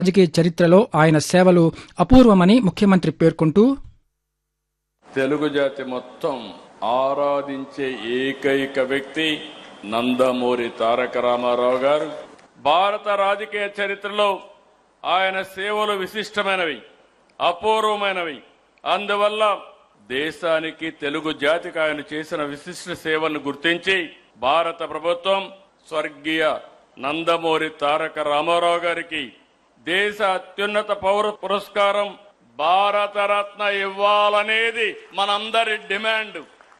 రాజకీయ చరిత్రలో ఆయన సేవలు అపూర్వమని ముఖ్యమంత్రి పేర్కొంటూ తెలుగు జాతి మొత్తం ఆరాధించే ఏకైక వ్యక్తి నందమూరి తారక రామారావు గారు భారత రాజకీయ చరిత్రలో ఆయన సేవలు విశిష్టమైనవి అపూర్వమైనవి అందువల్ల దేశానికి తెలుగు జాతికి ఆయన చేసిన విశిష్ట సేవలను గుర్తించి భారత ప్రభుత్వం స్వర్గీయ నందమూరి తారక రామారావు గారికి దేశ అత్యున్నత పౌర పురస్కారం భారతరత్న ఇవ్వాలనేది మనందరి డిమాండ్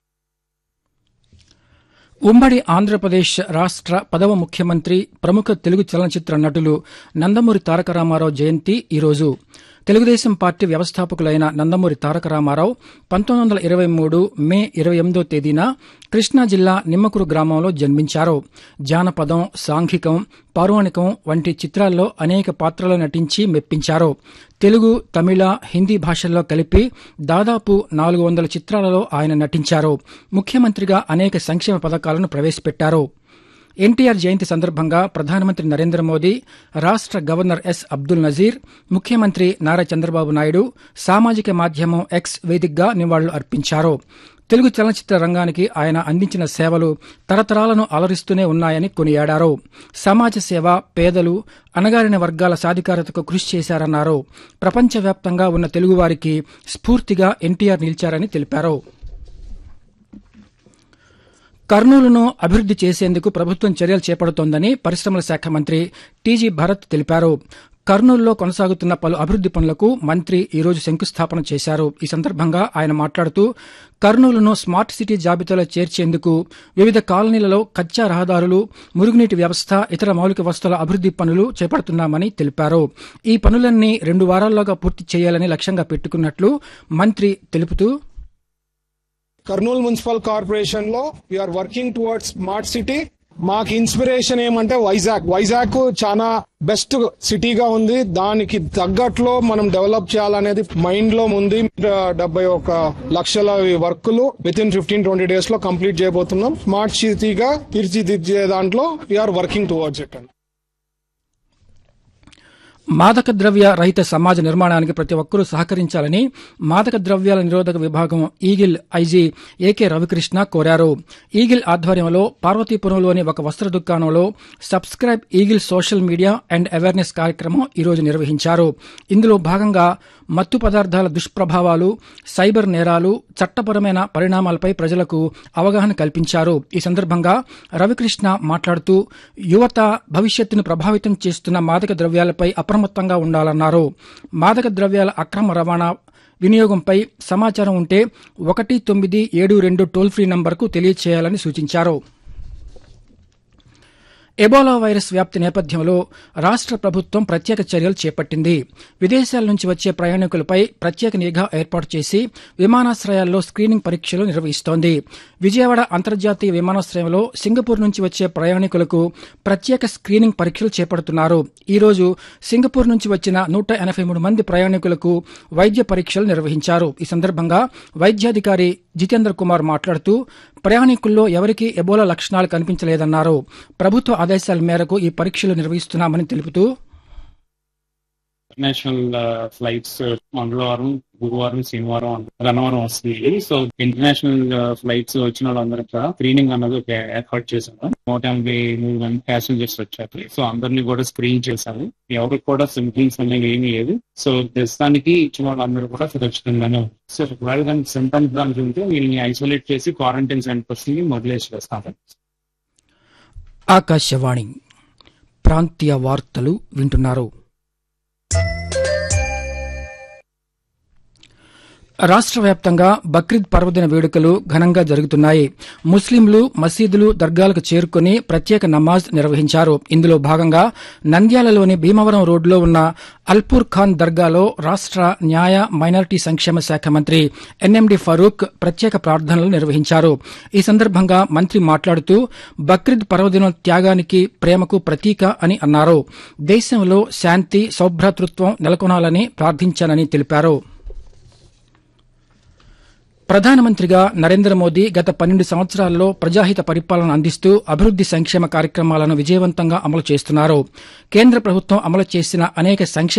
ఉమ్మడి ఆంధ్రప్రదేశ్ రాష్ట్ర పదవ ముఖ్యమంత్రి ప్రముఖ తెలుగు చలనచిత్ర నటులు నందమూరి తారక రామారావు జయంతి ఈరోజు తెలుగుదేశం పార్టీ వ్యవస్థాపకులైన నందమూరి తారక రామారావు పంతొమ్మిది వందల ఇరవై మూడు మే ఇరవై ఎనిమిదో తేదీన కృష్ణా జిల్లా నిమ్మకూరు గ్రామంలో జన్మించారు జానపదం సాంఘికం పౌరాణికం వంటి చిత్రాల్లో అనేక పాత్రలు నటించి మెప్పించారు తెలుగు తమిళ హిందీ భాషల్లో కలిపి దాదాపు నాలుగు వందల చిత్రాలలో ఆయన నటించారు ముఖ్యమంత్రిగా అనేక సంక్షేమ పథకాలను ప్రవేశపెట్టారు ఎన్టీఆర్ జయంతి సందర్భంగా ప్రధానమంత్రి నరేంద్ర మోదీ రాష్ట గవర్నర్ ఎస్ అబ్దుల్ నజీర్ ముఖ్యమంత్రి నారా చంద్రబాబు నాయుడు సామాజిక మాధ్యమం ఎక్స్ వేదికగా నివాళులు అర్పించారు తెలుగు చలనచిత్ర రంగానికి ఆయన అందించిన సేవలు తరతరాలను అలరిస్తూనే ఉన్నాయని కొనియాడారు సమాజ సేవ పేదలు అణగారిన వర్గాల సాధికారతకు కృషి చేశారన్నారు ప్రపంచవ్యాప్తంగా ఉన్న తెలుగువారికి స్ఫూర్తిగా ఎన్టీఆర్ నిలిచారని తెలిపారు కర్నూలును అభివృద్ది చేసేందుకు ప్రభుత్వం చర్యలు చేపడుతోందని పరిశ్రమల శాఖ మంత్రి టీజీ భరత్ తెలిపారు కర్నూలులో కొనసాగుతున్న పలు అభివృద్ది పనులకు మంత్రి ఈరోజు శంకుస్థాపన చేశారు ఈ సందర్భంగా ఆయన మాట్లాడుతూ కర్నూలును స్మార్ట్ సిటీ జాబితాలో చేర్చేందుకు వివిధ కాలనీలలో కచ్చా రహదారులు మురుగునీటి వ్యవస్థ ఇతర మౌలిక వస్తువుల అభివృద్ది పనులు చేపడుతున్నామని తెలిపారు ఈ పనులన్నీ రెండు వారాల్లోగా పూర్తి చేయాలని లక్ష్యంగా పెట్టుకున్నట్లు మంత్రి తెలుపుతూ కర్నూలు మున్సిపల్ కార్పొరేషన్ లో we're working towards smart city మాకు ఇన్స్పిరేషన్ ఏమంటే వైజాగ్ వైజాగ్ చాలా బెస్ట్ సిటీగా ఉంది దానికి తగ్గట్లో మనం డెవలప్ చేయాలనేది మైండ్ లో ఉంది డెబ్బై ఒక లక్షల వర్కులు with in fifteen twenty days లో కంప్లీట్ చేయబోతున్నాం స్మార్ట్ సిటీగా తీర్చిదిద్దే దాంట్లో వీఆర్ వర్కింగ్ టువర్డ్స్ ఇట్ మాదక ద్రవ్య రహిత సమాజ నిర్మాణానికి ప్రతి ఒక్కరూ సహకరించాలని మాదక ద్రవ్యాల నిరోధక విభాగం ఈగిల్ ఐజీ ఏకే రవికృష్ణ కోరారు ఈగిల్ ఆధ్వర్యంలో పార్వతీపురంలోని ఒక వస్త్ర దుకాణంలో subscribe eagle social media and awareness కార్యక్రమం ఈరోజు నిర్వహించారు ఇందులో భాగంగా మత్తు పదార్థాల దుష్ప్రభావాలు సైబర్ నేరాలు చట్టపరమైన పరిణామాలపై ప్రజలకు అవగాహన కల్పించారు ఈ సందర్భంగా రవికృష్ణ మాట్లాడుతూ యువత భవిష్యత్తును ప్రభావితం చేస్తున్న మాదక ద్రవ్యాలపై అప్రమత్తంగా ఉండాలన్నారు మాదక ద్రవ్యాల అక్రమ రవాణా వినియోగంపై సమాచారం ఉంటే ఒకటి తొమ్మిది ఏడు రెండు టోల్ ఫ్రీ నంబర్కు తెలియచేయాలని సూచించారు ఎబోలా వైరస్ వ్యాప్తి నేపథ్యంలో రాష్ట ప్రభుత్వం ప్రత్యేక చర్యలు చేపట్టింది విదేశాల నుంచి వచ్చే ప్రయాణికులపై ప్రత్యేక నిఘా ఏర్పాటు చేసి విమానాశ్రయాల్లో స్క్రీనింగ్ పరీక్షలు నిర్వహిస్తోంది విజయవాడ అంతర్జాతీయ విమానాశ్రయంలో సింగపూర్ నుంచి వచ్చే ప్రయాణికులకు ప్రత్యేక స్క్రీనింగ్ పరీక్షలు చేపడుతున్నారు ఈ రోజు సింగపూర్ నుంచి వచ్చిన నూట ఎనభై మూడు మంది ప్రయాణికులకు వైద్య పరీక్షలు నిర్వహించారు ఈ సందర్భంగా వైద్యాధికారి జితేంద్ర కుమార్ మాట్లాడుతూ ప్రయాణికుల్లో ఎవరికీ ఎబోలా లక్షణాలు కనిపించలేదన్నారు ప్రభుత్వ ఆదేశాల మేరకు ఈ పరీక్షలు నిర్వహిస్తున్నామని తెలుపుతూ ఇంటర్నేషనల్ ఫ్లైట్స్ మంగళవారం గురువారం శనివారం గన్నవరం వస్తుంది సో ఇంటర్నేషనల్ ఫ్లైట్స్ వచ్చిన వాళ్ళందరూ కూడా స్క్రీనింగ్ అన్నది ఒక ఏర్పాటు చేశాము నూట ఎనభై మూడు మంది ప్యాసింజర్స్ వచ్చారు సో అందరినీ కూడా స్క్రీన్ చేశాము ఎవరికి కూడా సింప్టమ్స్ అనేవి ఏమీ లేదు సో ప్రస్తుతానికి ఇచ్చిన వాళ్ళందరూ కూడా సురక్షితంగానే సో ఒకవేళ కానీ సింటమ్స్ దానికి ఉంటే వీళ్ళని ఐసోలేట్ చేసి క్వారంటైన్ సెంటర్స్ ని మొదలేసి వేస్తాము ఆకాశవాణి ప్రాంతీయ వార్తలు వింటున్నారు రాష్ట్ర వ్యాప్తంగా బక్రీద్ పర్వదిన వేడుకలు ఘనంగా జరుగుతున్నాయి ముస్లింలు మసీదులు దర్గాలకు చేరుకుని ప్రత్యేక నమాజ్ నిర్వహించారు ఇందులో భాగంగా నంద్యాలలోని భీమవరం రోడ్లో ఉన్న అల్పూర్ ఖాన్ దర్గాలో రాష్ట్ర న్యాయ మైనారిటీ సంక్షేమ శాఖ మంత్రి ఎన్ఎండి ఫరూక్ ప్రత్యేక ప్రార్థనలు నిర్వహించారు ఈ సందర్భంగా మంత్రి మాట్లాడుతూ బక్రీద్ పర్వదినం త్యాగానికి ప్రేమకు ప్రతీక అని అన్నారు దేశంలో శాంతి సౌభ్రాతృత్వం నెలకొనాలని ప్రార్థించానని తెలిపారు ప్రధానమంత్రిగా నరేంద్ర మోదీ గత పన్నెండు సంవత్సరాల్లో ప్రజాహిత పరిపాలన అందిస్తూ అభివృద్ది సంక్షేమ కార్యక్రమాలను విజయవంతంగా అమలు చేస్తున్నారు కేంద్ర ప్రభుత్వం అమలు చేసిన అనేక సంక్షేమ